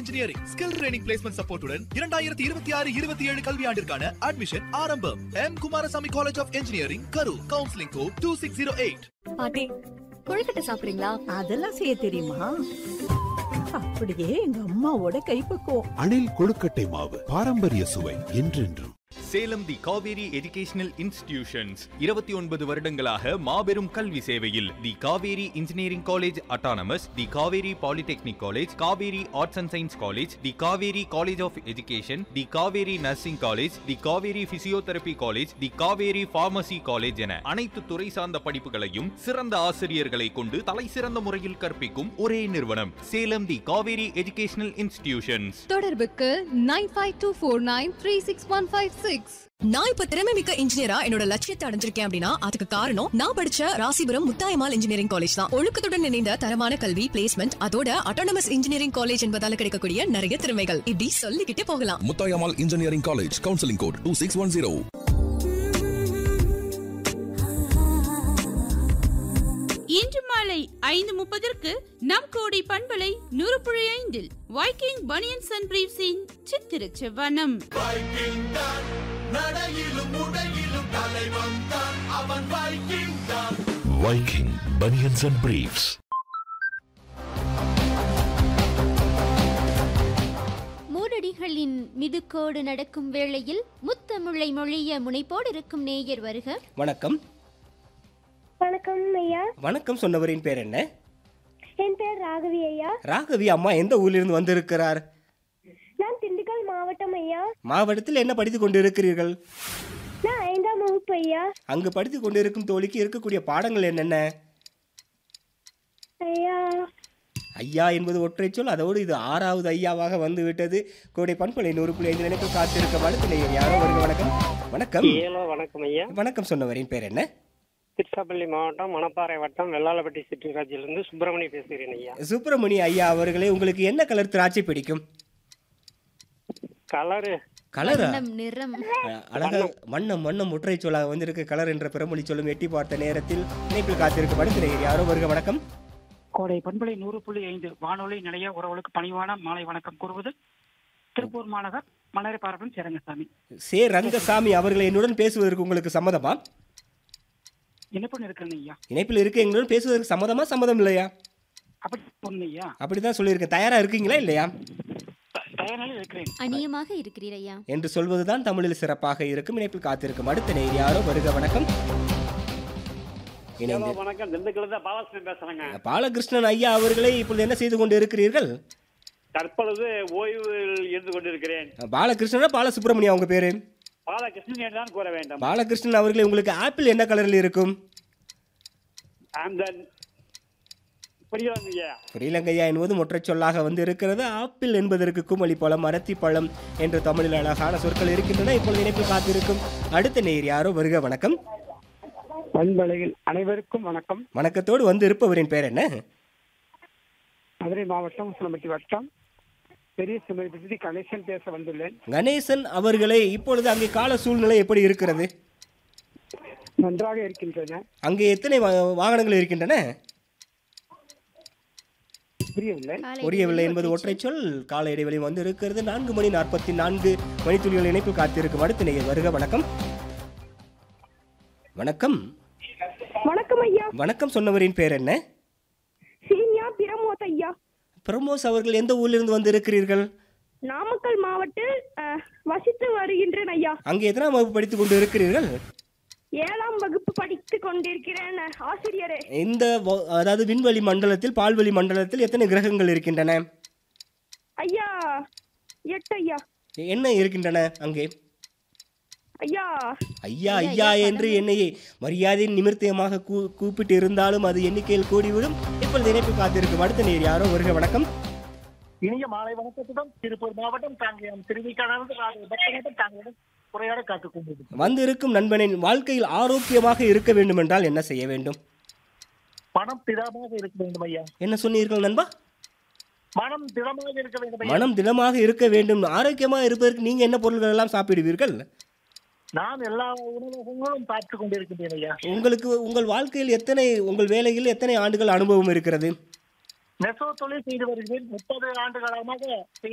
engineering skill training placement சப்போர்ட்டுடன் இரண்டாயிரத்தி இருபத்தி ஆறு இருபத்தி ஏழு கல்வியாண்டிற்கான அட்மிஷன் ஆரம்பம் M Kumarasamy college of engineering Karur counselling code two six zero eight பாட்டி கொழுக்கட்டை சாப்பிடுறீங்களா அதெல்லாம் செய்ய தெரியுமா அப்படியே எங்க அம்மாவோட கைப்பக்குவம் அணில் கொழுக்கட்டை மாவு பாரம்பரிய சுவை என்றென்றும் Salem the Kaveri educational institutions இருபத்தி ஒன்பது வருடங்களாக மாபெரும் கல்வி சேவையில் the Kaveri engineering college autonomous the Kaveri polytechnic college Kaveri arts and science college the Kaveri college of education the Kaveri nursing college the Kaveri physiotherapy college the Kaveri pharmacy college என அனைத்து துறை சார்ந்த படிப்புகளையும் சிறந்த ஆசிரியர்களை கொண்டு தலை சிறந்த முறையில் கற்பிக்கும் ஒரே நிறுவனம் Salem the Kaveri educational institutions தொடர்புக்கு nine five two four nine three six one five six நான் இப்ப திறமை மிக்க இன்ஜினியரா என்னோட லட்சியத்தை அடைஞ்சிருக்கேன் அப்படின்னா அதுக்கு காரணம் நான் படிச்ச ராசிபுரம் முத்தாயமால் இன்ஜினியரிங் காலேஜ் தான் ஒழுக்கத்துடன் இணைந்த தரமான கல்வி பிளேஸ்மெண்ட் அதோட அட்டானமஸ் இன்ஜினியரிங் காலேஜ் என்பதால கிடைக்கக்கூடிய நிறைய திறமைகள் இப்படி சொல்லிக்கிட்டே போகலாம் Muthayammal engineering college counselling code two six one zero இன்று மாலை ஐந்து முப்பதற்கு நம் கோடி பண்பலை நூறு புள்ளி ஐந்தில் வைக்கிங் பனியன்ஸ் அண்ட் பிரீவ்ஸின் சித்திர செவ்வனம் வைக்கிங் பனியன்ஸ் அண்ட் பிரீஃப்ஸ் மூடடிகளின் மிதுக்கோடு நடக்கும் வேளையில் முத்தமிழை மொழிய முனைப்போடு இருக்கும் நேயர் வருக வணக்கம் வணக்கம் ஐயா வணக்கம் சொன்னவரின் பேர் என்ன என் பேர் ராகவி ஐயா ராகவி அம்மா எந்த ஊரிலிருந்து வந்திருக்கிறார் நான் திண்டுக்கல் மாவட்டம் ஐயா மாவட்டத்தில் என்ன படித்துக் கொண்டிருக்கிறீர்கள் நான் ஐந்தாம் வகுப்பு ஐயா அங்கு படித்துக் கொண்டிருக்கும் தோழிக்கு இருக்கக்கூடிய பாடங்கள் என்னென்ன ஐயா ஐயா என்பது ஒற்றை சொல் அதோடு இது ஆறாவது ஐயாவாக வந்து விட்டது கோடை பண்பலை நூறு புள்ளி ஐந்து நினைப்பு காத்திருக்க வளர்த்து யாரோ வருக வணக்கம் வணக்கம் ஏலோ வணக்கம் ஐயா வணக்கம் சொன்னவரின் பேர் என்ன திருச்சிராப்பள்ளி மாவட்டம் மணப்பாறை வட்டம் வெள்ளாளப்பட்டி சிட்டிராஜிலிருந்து சுப்பிரமணியம் பேசுகிறேன் ஐயா சுப்பிரமணிய ஐயா அவர்களே உங்களுக்கு என்ன கலர் திராட்சை பிடிக்கும் கலரு கலரா வண்ணம் நிறம் அழகா வண்ணம் வண்ணம் ஒற்றை சொல்லாக வந்திருக்கு கலர் என்ற பிறமொழி சொல்லும் எட்டி பார்த்த நேரத்தில் இணைப்பில் காத்திருக்கும் அடுத்த யாரோ வருக வணக்கம் கோடை பண்பலை நூறு புள்ளி ஐந்து வானொலி நிலைய உறவுகளுக்கு பணிவான மாலை வணக்கம் கூறுவது திருப்பூர் மாநகர் மலரை பார்வன் சேரங்கசாமி சே ரங்கசாமி அவர்கள் என்னுடன் பேசுவதற்கு உங்களுக்கு சம்மதமா இணைப்பு இருக்கிறேன் ஐயா இணைப்பில் இருக்க எங்களுடன் பேசுவதற்கு சம்மதமா சம்மதம் இல்லையா அப்படி பொண்ணு ஐயா அப்படிதான் சொல்லியிருக்கேன் தயாரா இருக்கீங்களா இல்லையா தயாரில் இருக்கிறேன் அநியமாக இருக்கிறீர் ஐயா என்று சொல்வதுதான் தமிழில் சிறப்பாக இருக்கும் இணைப்பில் காத்திருக்கும் அடுத்த நேர் யாரோ வருக வணக்கம் இணைந்து வணக்கம் திண்டுக்கல் தான் பாலகிருஷ்ணன் பேசுறேங்க பாலகிருஷ்ணன் ஐயா அவர்களே இப்பொழுது என்ன செய்து கொண்டு இருக்கிறீர்கள் தற்பொழுது ஓய்வில் இருந்து கொண்டிருக்கிறேன் பாலகிருஷ்ணனா பாலசுப்ரமணியம் அவங்க பேரு பாலகிருஷ்ணன் என்று தான் கூற வேண்டும் பாலகிருஷ்ணன் அவர்களே உங்களுக்கு ஆப்பிள் என்ன கலரில் இருக்கும் அந்த புரியுறாங்க ஐயா ஸ்ரீலங்கையா என்பது ஒற்றைச் சொல்லாக வந்து இருக்கிறது ஆப்பிள் என்பதற்கு குமளி பழம் அரத்தி பழம் என்ற தமிழில் அழகான சொற்கள் இருக்கின்றன இப்பொழுது இணைப்பில் காத்திருக்கும் அடுத்த நேர் யாரோ வருக வணக்கம் பண்பலையில் அனைவருக்கும் வணக்கம் வணக்கத்தோடு வந்து இருப்பவரின் பேர் என்ன மதுரை மாவட்டம் உசிலம்பட்டி வட்டம் பெரிய சிமதி கணேசன் பேச வந்துள்ளேன் கணேசன் அவர்களே இப்பொழுது அங்கே கால சூழ்நிலை எப்படி இருக்கிறது நன்றாக இருக்கின்றன அங்கே எத்தனை வா- வாகனங்கள் இருக்கின்றன புரியவில்லை புரியவில்லை என்பது ஒற்றைச் சொல் கால இடைவெளி வந்து இருக்கிறது நான்கு மணி நாற்பத்தி நான்கு மணித்துளிகள் இணைப்பில் காத்திருக்கும் அடுத்த நேயர் வருக வணக்கம் வணக்கம் வணக்கம் ஐயா வணக்கம் சொன்னவரின் பேர் என்ன சீனியா பிரமோத் ஐயா பிரமோஸ் அவர்கள் எந்த ஊரிலிருந்து வந்து இருக்கிறீர்கள் நாமக்கல் மாவட்டத்தில் அஹ், வசித்து வருகின்றேன் ஐயா அங்கே எத்தனாம் வகுப்பு படித்துக் கொண்டு இருக்கிறீர்கள் ஏழாம் வகுப்பு படித்து கொண்டிருக்கிறேன் ஆசிரியரே இந்த வ- அதாவது விண்வெளி மண்டலத்தில் பால்வெளி மண்டலத்தில் எத்தனை கிரகங்கள் இருக்கின்றன ஐயா எட்டு ஐயா என்ன இருக்கின்றன அங்கே ஐயா ஐயா ஐயா என்று என்னை மரியாதையின் நிமிர்த்தியமாக கூ கூப்பிட்டு இருந்தாலும் அது எண்ணிக்கையில் கூடிவிடும் இப்பொழுது இணைப்பு காத்திருக்கும் அடுத்த நேர் யாரோ வருக வணக்கம் இனிய மாலை வணக்கத்துடன் திருப்பூர் மாவட்டம் தாங்கியம் திருவிக்கானது தாங்கியம் உரையாட காத்துக் கொண்டிருக்கிறேன் வந்து இருக்கும் நண்பனின் வாழ்க்கையில் ஆரோக்கியமாக இருக்க வேண்டும் என்றால் என்ன செய்ய வேண்டும் மனம் திடமாக இருக்க வேண்டும் ஐயா என்ன சொன்னீர்கள் நண்பா மனம் திடமாக இருக்க வேண்டும் ஐயா மனம் திடமாக இருக்க வேண்டும் ஆரோக்கியமாக இருப்பதற்கு நீங்க என்ன பொருள்கள் எல்லாம் சாப்பிடுவீர்கள் நான் எல்லா உணவகங்களும் பார்த்து கொண்டிருக்கின்றேன் ஐயா உங்களுக்கு உங்கள் வாழ்க்கையில் எத்தனை உங்கள் வேலையில் எத்தனை ஆண்டுகள் அனுபவம் இருக்கிறது நெசவு தொழில் செய்து வருகிறேன் முப்பது ஆண்டு காலமாக செய்து